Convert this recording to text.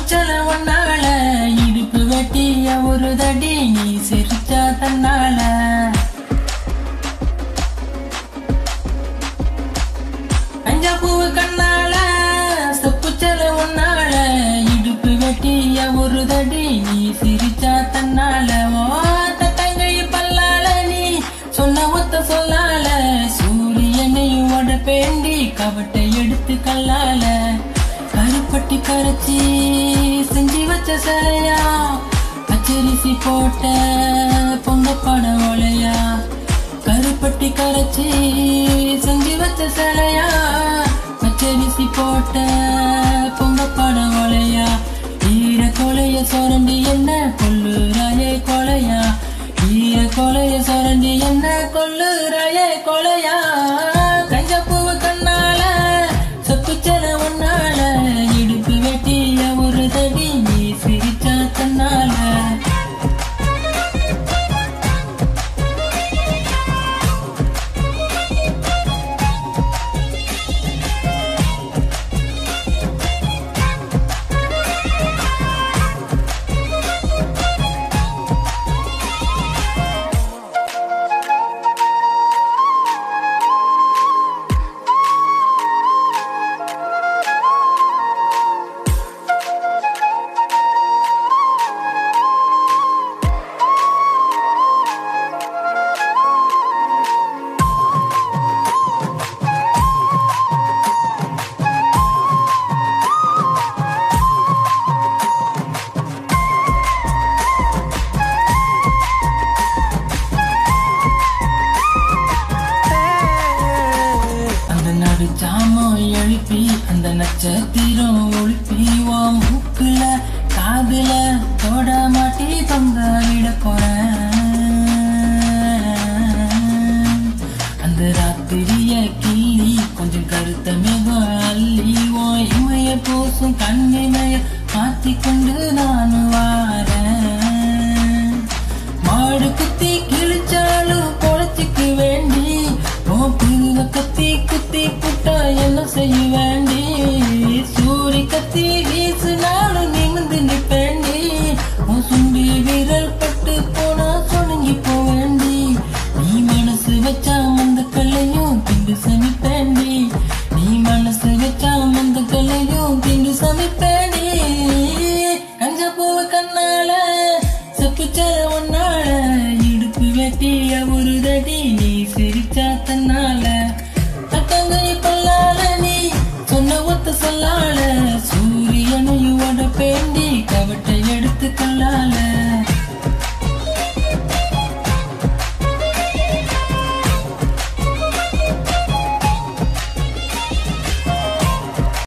தப்புச்சல ஒன்னால இடுப்பு வெட்டிய ஒரு தடி நீ சிரிச்சா தன்னால அஞ்சா பூவு கண்ணால தப்புச்சல ஒன்னால இடுப்பு வெட்டிய ஒரு தடி நீ சிரிச்சா தன்னால ஓ தட்டங்கை பல்லால நீ சொன்ன ஒத்த சொல்லால சூரியனையும் உடப்பேண்டி கவட்டை எடுத்து கல்லால கருப்பட்டி கரைச்சி செஞ்சு வச்ச சிலையா பச்சரிசி போட்ட பொங்க பட ஒலையா கருப்பட்டி கரைச்சி செஞ்சு வச்ச சிலையா பச்சரிசி போட்ட பொங்க பட ஒலையா ஈர கொலைய சொரண்டி என்ன கொல்லுறாயே கொலையா ஈர கொலைய சொரண்டி என்ன கொல்லுறாயே கொலையா கஞ்ச பூவு கண்ணால சொத்துச்சல ஒன்னால இடுப்பு வெட்டிய ஒரு தடி நீ சிரிச்சா தன்னால அந்த நடு ஜாமம் எழுப்பி அந்த நட்சத்திரம் ஒழுப்பி ஓ மூக்குல காதுல தொட மாட்டி தொங்க விட போறேன் அந்த ராத்திரிய கிள்ளி கொஞ்சம் கருத்த மேகம் அள்ளி ஓ இமைய பூசும் கண்ணிமைய மாத்தி கொண்டு நான் வாரேன் மாடு குத்தி கிழிச்சாலும் பொழைச்சிக்கு வேண்டி உன் பிரிவ கத்தி குத்தி புட்டா என்ன செய்ய வேண்டி சூரி கத்தி வீசுனாலும் நிமிந்து நிப்பேண்டி உன் சுண்டி விரல் பட்டு போனா சொணுங்கி போவேண்டி நீ மனசு வச்சா அந்த கல்லையும் திண்டு சமிப்பேண்டி நீ மனசு வச்சா அந்த கல்லையும் திண்டு சமிப்பேண்டி கஞ்ச பூவு கண்ணால செப்புச்ச ஒன்னால இடுப்பு வெட்டிய ஒரு தடி நீ சிரிச்சா தன்னால தட்டங்கை பல்லால நீ சொன்ன ஒத்த சொல்லால சூரியனையும் உட பேண்டி கவட்டை எடுத்து கல்லால